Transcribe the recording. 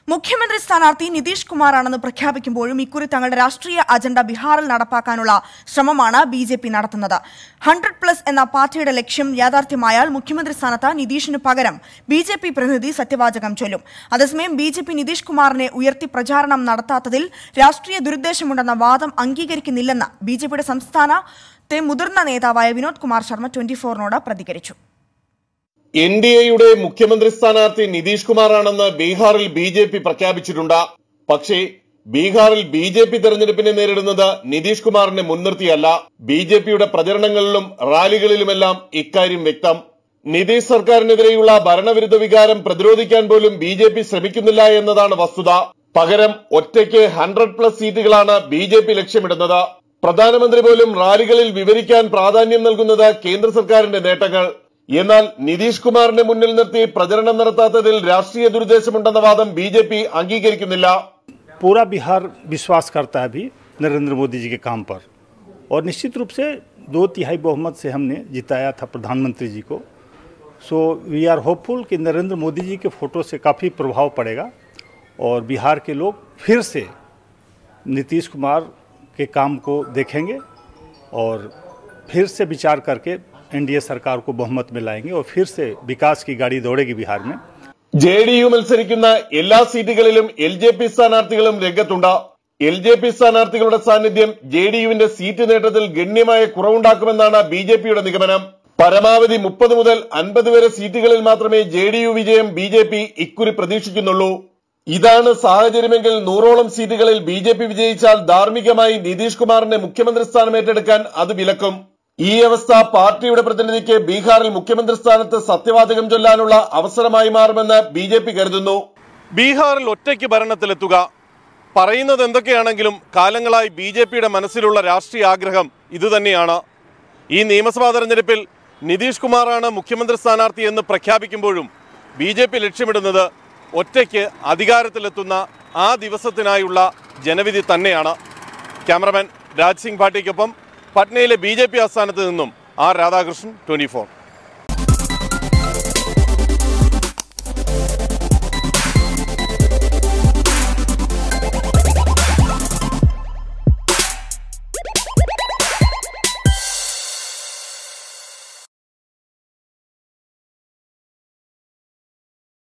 മുഖ്യമന്ത്രി സ്ഥാനാർത്ഥി നിതീഷ് കുമാറാണെന്ന് പ്രഖ്യാപിക്കുമ്പോഴും ഇക്കുറി തങ്ങളുടെ രാഷ്ട്രീയ അജണ്ട ബീഹാറിൽ നടപ്പാക്കാനുള്ള ശ്രമമാണ് ബി ജെ പി നടത്തുന്നത് ഹൺഡ്രഡ് പ്ലസ് എന്ന പാർട്ടിയുടെ ലക്ഷ്യം യാഥാർത്ഥ്യമായാൽ മുഖ്യമന്ത്രി സ്ഥാനത്ത് നിതീഷിന് പകരം ബി ജെ പി പ്രതിനിധി സത്യവാചകം ചൊല്ലും അതേസമയം ബി ജെ പി നിതീഷ് കുമാറിനെ ഉയർത്തി പ്രചാരണം നടത്താത്തതിൽ രാഷ്ട്രീയ ദുരുദ്ദേശമുണ്ടെന്ന വാദം അംഗീകരിക്കുന്നില്ലെന്ന് ബി ജെ പിയുടെ സംസ്ഥാനത്തെ മുതിർന്ന നേതാവായ വിനോദ് കുമാർ ശർമ്മ ട്വന്റി ഫോറിനോട് പ്രതികരിച്ചു എൻ ഡി എയുടെ മുഖ്യമന്ത്രി സ്ഥാനാർത്ഥി നിതീഷ് കുമാറാണെന്ന് ബീഹാറിൽ ബി ജെ പി പ്രഖ്യാപിച്ചിട്ടുണ്ട് പക്ഷേ ബീഹാറിൽ ബി ജെ പി തെരഞ്ഞെടുപ്പിനെ നേരിടുന്നത് നിതീഷ് കുമാറിനെ മുൻനിർത്തിയല്ല ബി ജെ പിയുടെ പ്രചരണങ്ങളിലും റാലികളിലുമെല്ലാം ഇക്കാര്യം വ്യക്തം നിതീഷ് സർക്കാരിനെതിരെയുള്ള ഭരണവിരുദ്ധ വികാരം പ്രതിരോധിക്കാൻ പോലും ബി ജെ പി ശ്രമിക്കുന്നില്ല എന്നതാണ് വസ്തുത പകരം ഒറ്റയ്ക്ക് ഹൺഡ്രഡ് പ്ലസ് സീറ്റുകളാണ് ബി ജെ പി ലക്ഷ്യമിടുന്നത് പ്രധാനമന്ത്രി പോലും റാലികളിൽ വിവരിക്കാൻ പ്രാധാന്യം നൽകുന്നത് കേന്ദ്ര സർക്കാരിന്റെ നേട്ടങ്ങൾ എന്നാൽ നിതീഷ് കുമാറിനെ മുന്നിൽ നിർത്തി പ്രചരണം നടത്താത്തതിൽ രാഷ്ട്രീയ ദുരുദ്ദേശമുണ്ടെന്ന വാദം ബി ജെ പി അംഗീകരിക്കുന്നില്ല पूरा बिहार विश्वास करता है अभी नरेंद्र मोदी जी के काम पर और निश्चित रूप से दो तिहाई बहुमत से हमने जिताया था प्रधानमंत्री जी को सो वी आर होपफुल कि नरेंद्र मोदी जी के फोटो से काफ़ी प्रभाव पड़ेगा और बिहार के लोग फिर से नीतीश कुमार के काम को देखेंगे और फिर से विचार करके एनडीए सरकार को बहुमत में लाएंगे और फिर से विकास की गाड़ी दौड़ेगी बिहार में ജെ ഡി യു മത്സരിക്കുന്ന എല്ലാ സീറ്റുകളിലും എൽ ജെ പി സ്ഥാനാർത്ഥികളും രംഗത്തുണ്ട് എൽ ജെ പി സ്ഥാനാർത്ഥികളുടെ സാന്നിധ്യം ജെ ഡി യുവിന്റെ സീറ്റ് നേട്ടത്തിൽ ഗണ്യമായ കുറവുണ്ടാക്കുമെന്നാണ് ബി ജെ പിയുടെ നിഗമനം പരമാവധി മുപ്പത് മുതൽ അൻപത് വരെ സീറ്റുകളിൽ മാത്രമേ ജെ ഡി യു വിജയം ബി ജെ പി ഇക്കുറി പ്രതീക്ഷിക്കുന്നുള്ളൂ ഇതാണ് സാഹചര്യമെങ്കിൽ നൂറോളം സീറ്റുകളിൽ ബി ജെ പി വിജയിച്ചാൽ ധാർമ്മികമായി നിതീഷ് കുമാറിന്റെ മുഖ്യമന്ത്രി സ്ഥാനം ഏറ്റെടുക്കാൻ അത് വിലക്കും ഈ അവസ്ഥ പാർട്ടിയുടെ പ്രതിനിധിക്ക് ബീഹാറിൽ മുഖ്യമന്ത്രി സ്ഥാനത്ത് സത്യവാചകം ചൊല്ലാനുള്ള അവസരമായി മാറുമെന്ന് ബി ജെ പി കരുതുന്നു ബീഹാറിൽ ഒറ്റയ്ക്ക് ഭരണത്തിലെത്തുക പറയുന്നത് എന്തൊക്കെയാണെങ്കിലും കാലങ്ങളായി ബി ജെ പിയുടെ മനസ്സിലുള്ള രാഷ്ട്രീയ ആഗ്രഹം ഇതുതന്നെയാണ് ഈ നിയമസഭാ തെരഞ്ഞെടുപ്പിൽ നിതീഷ് കുമാറാണ് മുഖ്യമന്ത്രി സ്ഥാനാർത്ഥി എന്ന് പ്രഖ്യാപിക്കുമ്പോഴും ബി ജെ പി ലക്ഷ്യമിടുന്നത് ഒറ്റയ്ക്ക് അധികാരത്തിലെത്തുന്ന ആ ദിവസത്തിനായുള്ള ജനവിധി തന്നെയാണ് ക്യാമറമാൻ രാജ് സിംഗ് ഭാട്ടിക്കൊപ്പം പട്നയിലെ ബി ജെ പി ആസ്ഥാനത്ത് നിന്നും ആർ രാധാകൃഷ്ണൻ ട്വന്റി